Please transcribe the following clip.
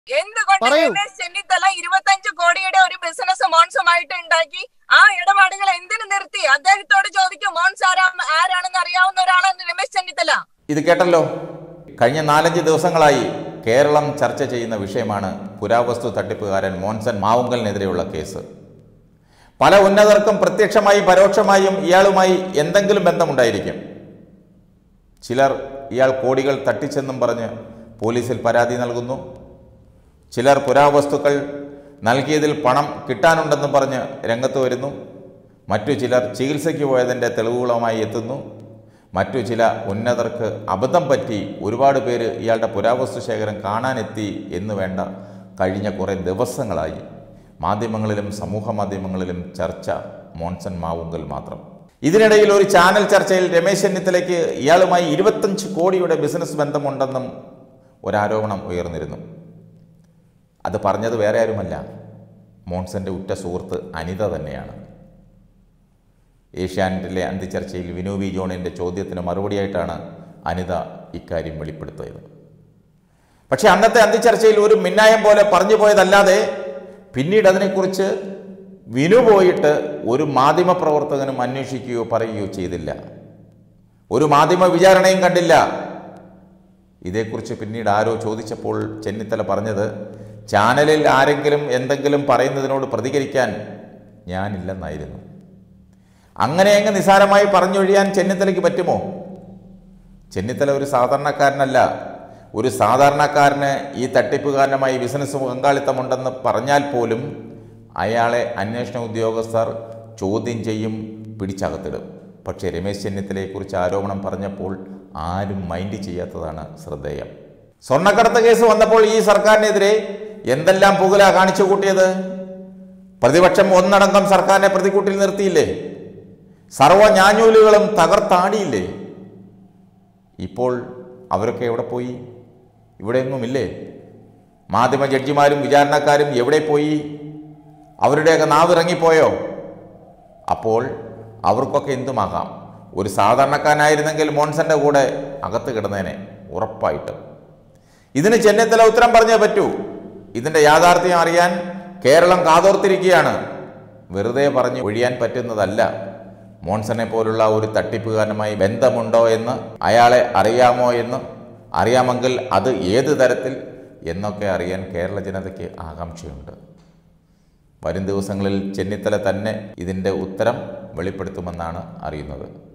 എന്തുകൊണ്ട് പറയൂ. രമേശ് ചെന്നിത്തല ഇരുപത്തഞ്ച് കോടിയുടെ ഒരു ബിസിനസ് മോൺസുമായിട്ട് ഉണ്ടാക്കി ആ ഇടപാടുകൾ എന്തിനു നിർത്തി അദ്ദേഹത്തോട് ചോദിക്കും മോൺസ് ആരാ ആരാണെന്ന് അറിയാവുന്ന ഒരാളാണ് രമേശ് ചെന്നിത്തല ഇത് കേട്ടല്ലോ കഴിഞ്ഞ നാലഞ്ച് ദിവസങ്ങളായി കേരളം ചർച്ച ചെയ്യുന്ന വിഷയമാണ് പുരാവസ്തു തട്ടിപ്പുകാരൻ മോൻസൻ മാവുങ്കലിനെതിരെയുള്ള കേസ് പല ഉന്നതർക്കും പ്രത്യക്ഷമായും പരോക്ഷമായും ഇയാളുമായി എന്തെങ്കിലും ബന്ധമുണ്ടായിരിക്കും ചിലർ ഇയാൾ കോടികൾ തട്ടിച്ചെന്നും പറഞ്ഞ് പോലീസിൽ പരാതി നൽകുന്നു ചിലർ പുരാവസ്തുക്കൾ നൽകിയതിൽ പണം കിട്ടാനുണ്ടെന്നും പറഞ്ഞ് രംഗത്ത് വരുന്നു മറ്റു ചിലർ ചികിത്സയ്ക്ക് പോയതിൻ്റെ തെളിവുകളുമായി എത്തുന്നു മറ്റു ചില ഉന്നതർക്ക് അബദ്ധം പറ്റി ഒരുപാട് പേര് ഇയാളുടെ പുരാവസ്തു ശേഖരം കാണാനെത്തി എന്ന് വേണ്ട കഴിഞ്ഞ കുറേ ദിവസങ്ങളായി മാധ്യമങ്ങളിലും സമൂഹ മാധ്യമങ്ങളിലും ചർച്ച മോൺസൺ മാവുങ്കൽ മാത്രം ഇതിനിടയിൽ ഒരു ചാനൽ ചർച്ചയിൽ രമേശ് ചെന്നിത്തലയ്ക്ക് ഇയാളുമായി ഇരുപത്തഞ്ച് കോടിയുടെ ബിസിനസ് ബന്ധമുണ്ടെന്നും ഒരാരോപണം ഉയർന്നിരുന്നു അത് പറഞ്ഞത് വേറെ ആരുമല്ല മോൺസന്റെ ഉറ്റ സുഹൃത്ത് അനിത തന്നെയാണ് ഏഷ്യാനെറ്റിലെ അന്തിച്ചർച്ചയിൽ വിനു വി ജോണിൻ്റെ ചോദ്യത്തിന് മറുപടിയായിട്ടാണ് അനിത ഇക്കാര്യം വെളിപ്പെടുത്തിയത് പക്ഷേ അന്നത്തെ അന്തിച്ചർച്ചയിൽ ഒരു മിന്നായം പോലെ പറഞ്ഞു പോയതല്ലാതെ പിന്നീട് അതിനെക്കുറിച്ച് വിനു പോയിട്ട് ഒരു മാധ്യമ പ്രവർത്തകനും അന്വേഷിക്കുകയോ പറയുകയോ ചെയ്തില്ല ഒരു മാധ്യമ വിചാരണയും കണ്ടില്ല ഇതേക്കുറിച്ച് പിന്നീട് ആരോ ചോദിച്ചപ്പോൾ ചെന്നിത്തല പറഞ്ഞത് ചാനലിൽ ആരെങ്കിലും എന്തെങ്കിലും പറയുന്നതിനോട് പ്രതികരിക്കാൻ ഞാനില്ലെന്നായിരുന്നു അങ്ങനെ അങ്ങ് നിസാരമായി പറഞ്ഞൊഴിയാൻ ചെന്നിത്തലയ്ക്ക് പറ്റുമോ ചെന്നിത്തല ഒരു സാധാരണക്കാരനല്ല ഒരു സാധാരണക്കാരന് ഈ തട്ടിപ്പുകാരനുമായി ബിസിനസ് പങ്കാളിത്തമുണ്ടെന്ന് പറഞ്ഞാൽ പോലും അയാളെ അന്വേഷണ ഉദ്യോഗസ്ഥർ ചോദ്യം ചെയ്യും പിടിച്ചകത്തിടും പക്ഷേ രമേശ് ചെന്നിത്തലയെക്കുറിച്ച് ആരോപണം പറഞ്ഞപ്പോൾ ആരും മൈൻഡ് ചെയ്യാത്തതാണ് ശ്രദ്ധേയം സ്വർണ്ണക്കടത്ത് കേസ് വന്നപ്പോൾ ഈ സർക്കാരിനെതിരെ എന്തെല്ലാം പുകല കാണിച്ചു കൂട്ടിയത് പ്രതിപക്ഷം ഒന്നടങ്കം സർക്കാരിനെ പ്രതിക്കൂട്ടിൽ നിർത്തിയില്ലേ സർവ ഞാഞ്ഞൂലുകളും തകർത്താടിയില്ലേ ഇപ്പോൾ അവരൊക്കെ എവിടെ പോയി ഇവിടെയൊന്നുമില്ലേ മാധ്യമ ജഡ്ജിമാരും വിചാരണക്കാരും എവിടെ പോയി അവരുടെയൊക്കെ നാവ് ഇറങ്ങിപ്പോയോ അപ്പോൾ അവർക്കൊക്കെ എന്തുമാകാം ഒരു സാധാരണക്കാരനായിരുന്നെങ്കിൽ മോൺസന്റെ കൂടെ അകത്ത് കിടന്നേനെ ഉറപ്പായിട്ടും ഇതിന് ചെന്നിത്തല ഉത്തരം പറഞ്ഞേ പറ്റൂ ഇതിന്റെ യാഥാർത്ഥ്യം അറിയാൻ കേരളം കാതോർത്തിരിക്കുകയാണ് വെറുതെ പറഞ്ഞ് ഒഴിയാൻ പറ്റുന്നതല്ല മോൺസനെ പോലുള്ള ഒരു തട്ടിപ്പുകാരനുമായി ബന്ധമുണ്ടോ എന്ന് അയാളെ അറിയാമോ എന്ന് അറിയാമെങ്കിൽ അത് ഏത് തരത്തിൽ എന്നൊക്കെ അറിയാൻ കേരള ജനതയ്ക്ക് ആകാംക്ഷയുണ്ട് വരും ദിവസങ്ങളിൽ ചെന്നിത്തല തന്നെ ഇതിൻ്റെ ഉത്തരം വെളിപ്പെടുത്തുമെന്നാണ് അറിയുന്നത്